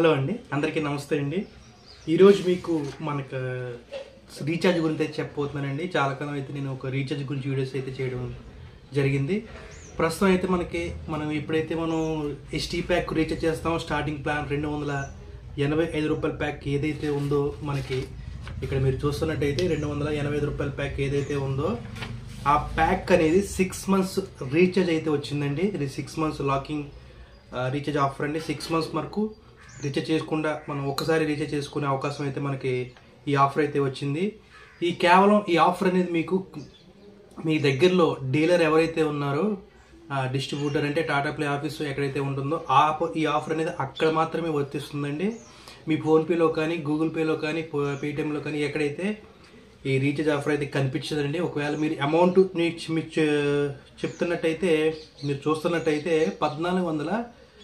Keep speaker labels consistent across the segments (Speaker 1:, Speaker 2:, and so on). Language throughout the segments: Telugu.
Speaker 1: హలో అండి అందరికీ నమస్తే అండి ఈరోజు మీకు మనకు రీఛార్జ్ గురించి అయితే చెప్పబోతున్నానండి చాలా కాలం అయితే నేను ఒక రీఛార్జ్ గురించి వీడియోస్ అయితే చేయడం జరిగింది ప్రస్తుతం అయితే మనకి మనం ఎప్పుడైతే మనం ఎస్టీ ప్యాక్ రీఛార్జ్ చేస్తామో స్టార్టింగ్ ప్లాన్ రెండు వందల ఎనభై ఐదు రూపాయల ప్యాక్ ఏదైతే ఉందో మనకి ఇక్కడ మీరు చూస్తున్నట్టయితే రెండు వందల ఎనభై ఐదు రూపాయల ప్యాక్ ఏదైతే ఉందో ఆ ప్యాక్ అనేది సిక్స్ మంత్స్ రీఛార్జ్ అయితే వచ్చిందండి ఇది six months locking recharge offer అండి సిక్స్ మంత్స్ వరకు రీఛార్జ్ చేసుకుండా మనం ఒక్కసారి రీఛార్జ్ చేసుకునే అవకాశం అయితే మనకి ఈ ఆఫర్ అయితే వచ్చింది ఈ కేవలం ఈ ఆఫర్ అనేది మీకు మీ దగ్గరలో డీలర్ ఎవరైతే ఉన్నారో డిస్ట్రిబ్యూటర్ అంటే టాటా ప్లే ఆఫీస్ ఎక్కడైతే ఉంటుందో ఆ ప- ఈ ఆఫర్ అనేది అక్కడ మాత్రమే వర్తిస్తుందండి మీ ఫోన్పేలో కానీ గూగుల్ పేలో కానీ పో- పేటిఎంలో కానీ ఎక్కడైతే ఈ రీఛార్జ్ ఆఫర్ అయితే కనిపించదండి ఒకవేళ మీరు అమౌంట్ మీకు చె- చెప్తున్నట్టయితే మీరు చూస్తున్నట్టయితే పద్నాలుగు వందల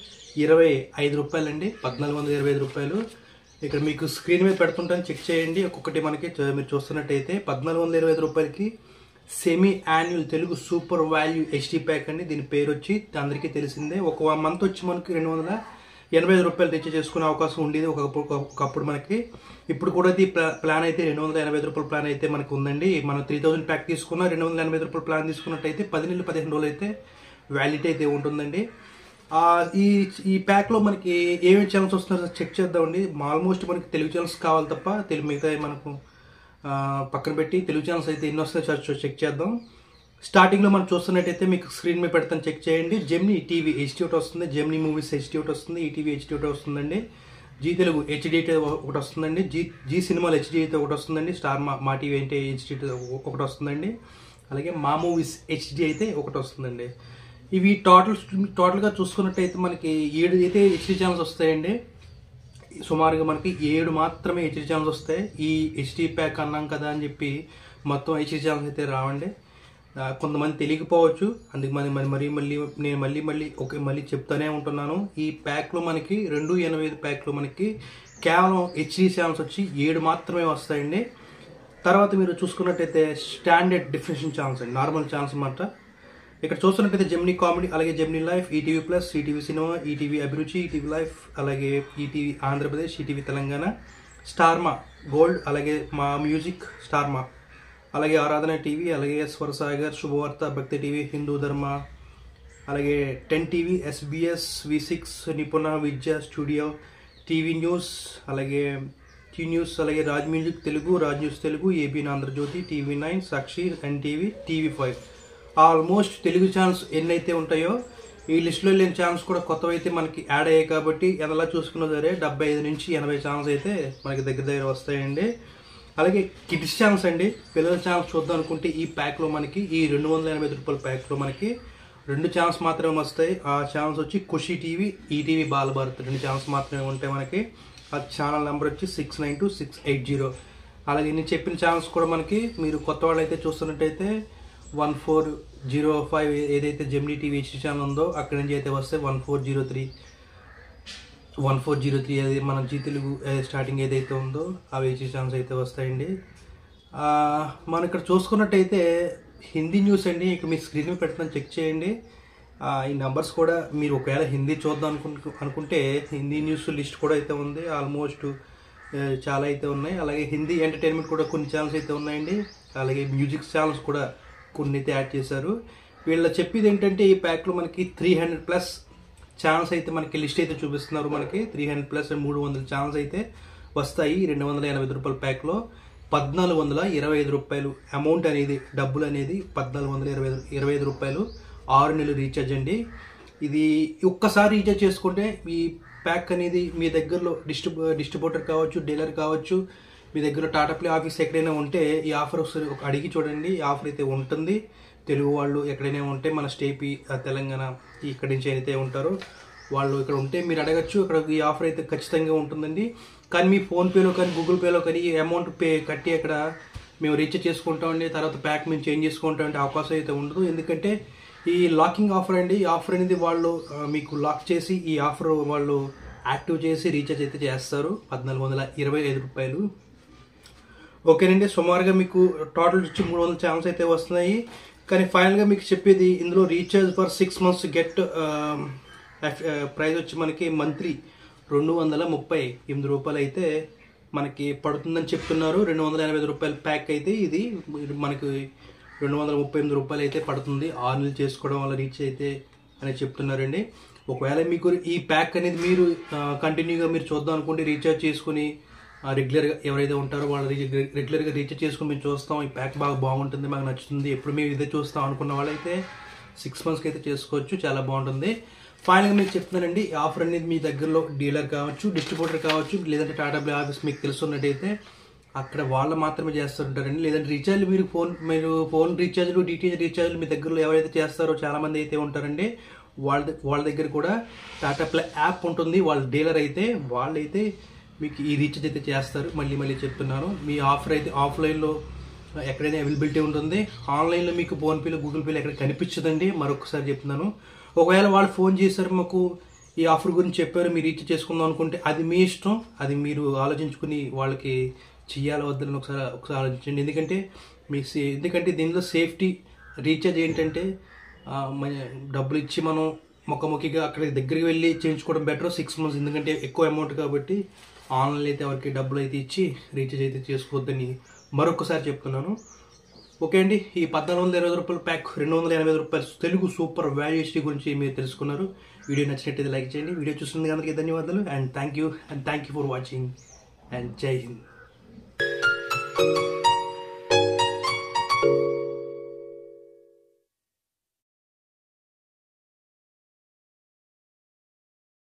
Speaker 1: ఇరవై ఐదు రూపాయలండి పద్నాలుగు వందల ఇరవై ఐదు రూపాయలు ఇక్కడ మీకు స్క్రీన్ మీద పెడుతుంటాను చెక్ చేయండి ఒక్కొక్కటి మనకి చూ- మీరు చూస్తున్నట్టయితే పద్నాలుగు వందల ఇరవై ఐదు రూపాయలకి semi annual Telugu super value HD pack అండి దీని పేరు వచ్చి అందరికీ తెలిసిందే ఒక మంత్ వచ్చి మనకి రెండు వందల ఎనభై ఐదు రూపాయలు రీఛార్జ్ చేసుకునే అవకాశం ఉండేది ఒకప్పుడు ఒకప్పుడు మనకి ఇప్పుడు కూడా ఇది ప్లా- ప్లాన్ అయితే రెండు వందల ఎనభై ఐదు రూపాయల ప్లాన్ అయితే మనకు ఉందండి మనం త్రీ థౌసండ్ ప్యాక్ తీసుకున్న రెండు వందల ఎనభై ఐదు రూపాయల ప్లాన్ తీసుకున్నట్టయితే పది నెలలు పదిహేను రోజులు అయితే వ్యాలిటీ అయితే ఉంటుందండి ఆ, ఈ ఈ ప్యాక్లో మనకి ఏమేమి ఛానల్స్ వస్తున్నారో చెక్ చేద్దామండి ఆల్మోస్ట్ మనకి తెలుగు ఛానల్స్ కావాలి తప్ప తెలుగు మిగతా మనకు ఆ, పక్కన పెట్టి తెలుగు ఛానల్స్ అయితే ఎన్ని వస్తాయో చ- చెక్ చేద్దాం స్టార్టింగ్లో మనం చూస్తున్నట్టయితే మీకు స్క్రీన్ మీద పెడతాను చెక్ చేయండి జెమ్నీ టీవీ హెచ్డి ఒకటి వస్తుంది జెమ్నీ మూవీస్ హెచ్డి ఒకటి వస్తుంది ఈటీవీ హెచ్డి ఒకటి వస్తుందండి జీ తెలుగు హెచ్డి అయితే ఒకటి వస్తుందండి జీ జీ సినిమాలు హెచ్డి అయితే ఒకటి వస్తుందండి స్టార్ మా మా టీవీ అంటే హెచ్డి ఒకటి వస్తుందండి అలాగే మా మూవీస్ హెచ్డి అయితే ఒకటి వస్తుందండి ఇవి టోటల్ టోటల్గా చూసుకున్నట్టయితే మనకి ఏడు అయితే హెచ్డి ఛానల్స్ వస్తాయండి సుమారుగా మనకి ఏడు మాత్రమే హెచ్డి ఛానల్స్ వస్తాయి ఈ హెచ్డి ప్యాక్ అన్నాం కదా అని చెప్పి మొత్తం హెచ్డి ఛానల్స్ అయితే రావండి ఆ, కొంతమంది తెలియకపోవచ్చు అందుకు మరి మరి మరీ మళ్ళీ నేను మళ్ళీ మళ్ళీ ఓకే మళ్ళీ చెప్తానే ఉంటున్నాను ఈ ప్యాక్లో మనకి రెండు ఎనభై ఐదు ప్యాక్లో మనకి కేవలం హెచ్డి ఛానల్స్ వచ్చి ఏడు మాత్రమే వస్తాయండి తర్వాత మీరు చూసుకున్నట్టయితే స్టాండర్డ్ డిఫరెన్షన్ ఛానల్స్ అండి నార్మల్ ఛానల్స్ అన్నమాట ఇక్కడ చూస్తున్నట్టయితే జెమినీ కామెడీ అలాగే Gemini life ETV plus ETV cinema ETV Abhiruchi ETV life అలాగే ETV Andhra Pradesh ETV Telangana Star Maa gold అలాగే మా మ్యూజిక్ స్టార్మా అలాగే ఆరాధన టీవీ అలాగే స్వరసాగర్ శుభవార్త భక్తి టీవీ హిందూ ధర్మ అలాగే ten TV SBS V six Nipuna Vidya studio TV news అలాగే టీ న్యూస్ అలాగే Raj music Telugu Raj news Telugu AB Andhrajyothy TV nine Sakshi NTV TV five almost Telugu channels ఎన్నైతే ఉంటాయో ఈ లిస్టులో లేని ఛానల్స్ కూడా కొత్తవి అయితే మనకి యాడ్ అయ్యాయి కాబట్టి ఎలా చూసుకున్నా సరే డెబ్బై ఐదు నుంచి ఎనభై ఛానల్స్ అయితే మనకి దగ్గర దగ్గర వస్తాయండి అలాగే కిడ్స్ ఛానల్స్ అండి పిల్లల ఛానల్స్ చూద్దాం అనుకుంటే ఈ ప్యాక్లో మనకి ఈ రెండు వందల ఎనభై ఐదు రూపాయల ప్యాక్లో మనకి రెండు ఛానల్స్ మాత్రమే వస్తాయి ఆ ఛానల్స్ వచ్చి ఖుషి టీవీ ఈటీవీ బాలభారత్ రెండు ఛానల్స్ మాత్రమే ఉంటాయి మనకి ఆ ఛానల్ నెంబర్ వచ్చి six nine two six eight zero అలాగే నేను చెప్పిన ఛానల్స్ కూడా మనకి మీరు కొత్త వాళ్ళు అయితే చూస్తున్నట్టయితే వన్ ఫోర్ జీరో ఫైవ్ ఏదైతే జెమినీ టీవీ హెచ్ ఛానల్ ఉందో అక్కడి నుంచి అయితే వస్తే one four zero three one four zero three అది మన జీ తెలుగు ఏ, స్టార్టింగ్ ఏదైతే ఉందో అవి హెచ్ ఛానల్స్ అయితే వస్తాయండి ఆ, మనం ఇక్కడ చూసుకున్నట్టయితే హిందీ న్యూస్ అండి ఇక్కడ మీ స్క్రీన్ మీద పెడుతున్నాను చెక్ చేయండి ఆ, ఈ నెంబర్స్ కూడా మీరు ఒకవేళ హిందీ చూద్దాం అనుకుంటు అనుకుంటే హిందీ న్యూస్ లిస్ట్ కూడా అయితే ఉంది ఆల్మోస్ట్ ఆ, చాలా అయితే ఉన్నాయి అలాగే హిందీ ఎంటర్టైన్మెంట్ కూడా కొన్ని ఛానల్స్ అయితే ఉన్నాయండి అలాగే మ్యూజిక్ ఛానల్స్ కూడా కొన్ని అయితే యాడ్ చేశారు వీళ్ళ చెప్పేది ఏంటంటే ఈ ప్యాక్లో మనకి త్రీ హండ్రెడ్ ప్లస్ ఛానల్స్ అయితే మనకి లిస్ట్ అయితే చూపిస్తున్నారు మనకి త్రీ హండ్రెడ్ ప్లస్ మూడు వందల ఛానల్స్ అయితే వస్తాయి రెండు వందల ఎనభై ఐదు రూపాయల ప్యాక్లో పద్నాలుగు వందల ఇరవై ఐదు రూపాయలు అమౌంట్ అనేది డబ్బులు అనేది పద్నాలుగు వందల ఇరవై ఐదు ఇరవై ఐదు రూపాయలు ఆరు నెలలు రీఛార్జ్ అండి ఇది ఒక్కసారి రీఛార్జ్ చేసుకుంటే ఈ ప్యాక్ అనేది మీ దగ్గరలో డిస్ట్రిబ్యూ డిస్ట్రిబ్యూటర్ కావచ్చు డీలర్ కావచ్చు మీ దగ్గర టాటా ప్లే ఆఫీస్ ఎక్కడైనా ఉంటే ఈ ఆఫర్ ఒకసారి ఒక అడిగి చూడండి ఈ ఆఫర్ అయితే ఉంటుంది తెలుగు వాళ్ళు ఎక్కడైనా ఉంటే మన స్టేపీ ఆ తెలంగాణ ఇక్కడి నుంచి అయితే ఉంటారో వాళ్ళు ఇక్కడ ఉంటే మీరు అడగచ్చు ఇక్కడ ఈ ఆఫర్ అయితే ఖచ్చితంగా ఉంటుందండి కానీ మీ ఫోన్పేలో కానీ గూగుల్ పేలో కానీ ఈ అమౌంట్ పే కట్టి అక్కడ మేము రీఛార్జ్ చేసుకుంటామండి తర్వాత ప్యాక్ మేము చేంజ్ చేసుకుంటామంటే అవకాశం అయితే ఉండదు ఎందుకంటే ఈ లాకింగ్ ఆఫర్ అండి ఈ ఆఫర్ అనేది వాళ్ళు ఆ, మీకు లాక్ చేసి ఈ ఆఫర్ వాళ్ళు యాక్టివ్ చేసి రీఛార్జ్ అయితే చేస్తారు పద్నాలుగు వందల ఇరవై ఐదు రూపాయలు ఓకేనండి సుమారుగా మీకు టోటల్ వచ్చి మూడు వందల ఛానల్స్ అయితే వస్తున్నాయి కానీ ఫైనల్గా మీకు చెప్పేది ఇందులో recharge for six months get price వచ్చి మనకి మంత్లీ రెండు వందల ముప్పై ఎనిమిది రూపాయలు అయితే మనకి పడుతుందని చెప్తున్నారు రెండు వందల ఎనభై ఐదు రూపాయల ప్యాక్ అయితే ఇది మనకి రెండు వందల ముప్పై ఎనిమిది రూపాయలు అయితే పడుతుంది ఆరు నెలలు చేసుకోవడం వల్ల రీచ్ అయితే అని చెప్తున్నారండి ఒకవేళ మీకు ఈ ప్యాక్ అనేది మీరు కంటిన్యూగా మీరు చూద్దాం అనుకుంటే రీఛార్జ్ చేసుకుని ఆ, రెగ్యులర్గా ఎవరైతే ఉంటారో వాళ్ళు రెగ్యులర్- రెగ్యులర్గా రీఛార్జ్ చేసుకుని మేము చూస్తాం ఈ ప్యాక్ బాగా బాగుంటుంది మాకు నచ్చుతుంది ఎప్పుడు మేము ఇదే చూస్తాం అనుకున్న వాళ్ళైతే సిక్స్ మంత్స్కి అయితే చేసుకోవచ్చు చాలా బాగుంటుంది ఫైనల్గా మీకు చెప్తున్నానండి ఈ ఆఫర్ అనేది మీ దగ్గరలో డీలర్ కావచ్చు డిస్ట్రిబ్యూటర్ కావచ్చు లేదంటే టాటా ప్లే ఆఫీస్ మీకు తెలుసున్నట్టయితే అక్కడ వాళ్ళు మాత్రమే చేస్తుంటారండి లేదంటే రీఛార్జ్ మీరు ఫోన్ మీరు ఫోన్ రీఛార్జ్లు డిటిహెచ్ రీఛార్జ్లు మీ దగ్గరలో ఎవరైతే చేస్తారో చాలా మంది అయితే ఉంటారండి వాళ్ళ ద- వాళ్ళ దగ్గర కూడా టాటా ప్లే యాప్ ఉంటుంది వాళ్ళ డీలర్ అయితే వాళ్ళైతే మీకు ఈ రీఛార్జ్ అయితే చేస్తారు మళ్ళీ మళ్ళీ చెప్తున్నాను మీ ఆఫర్ అయితే ఆఫ్లైన్లో ఎక్కడైనా అవైలబిలిటీ ఉంటుంది ఆన్లైన్లో మీకు ఫోన్పేలో గూగుల్ పేలో ఎక్కడ కనిపించదండి మరొకసారి చెప్తున్నాను ఒకవేళ వాళ్ళు ఫోన్ చేశారు మాకు ఈ ఆఫర్ గురించి చెప్పారు మీరు రీఛార్జ్ చేసుకుందాం అనుకుంటే అది మీ ఇష్టం అది మీరు ఆలోచించుకుని వాళ్ళకి చెయ్యాలి వద్దని ఒకసారి ఒకసారి ఆలోచించండి ఎందుకంటే మీ సే- ఎందుకంటే దీనిలో సేఫ్టీ రీఛార్జ్ ఏంటంటే ఆ, మన డబ్బులు ఇచ్చి మనం ముఖముఖిగా అక్కడ దగ్గరికి వెళ్ళి చేయించుకోవడం బెటర్ సిక్స్ మంత్స్ ఎందుకంటే ఎక్కువ అమౌంట్ కాబట్టి ఆన్లైన్ అయితే ఎవరికి డబ్బులు అయితే ఇచ్చి రీఛార్జ్ అయితే చేసుకోవద్దని మరొకసారి చెప్తున్నాను ఓకే అండి ఈ పద్నాలుగు వందల ఇరవై రూపాయల ప్యాక్ రెండు వందల ఎనభై ఐదు రూపాయలు తెలుగు సూపర్ వాల్యూ హిస్టరీ గురించి మీరు తెలుసుకున్నారు వీడియో నచ్చినట్టయితే లైక్ చేయండి వీడియో చూస్తున్నందుకు అందరికీ ధన్యవాదాలు and thank you and thank you for watching and జై హింద్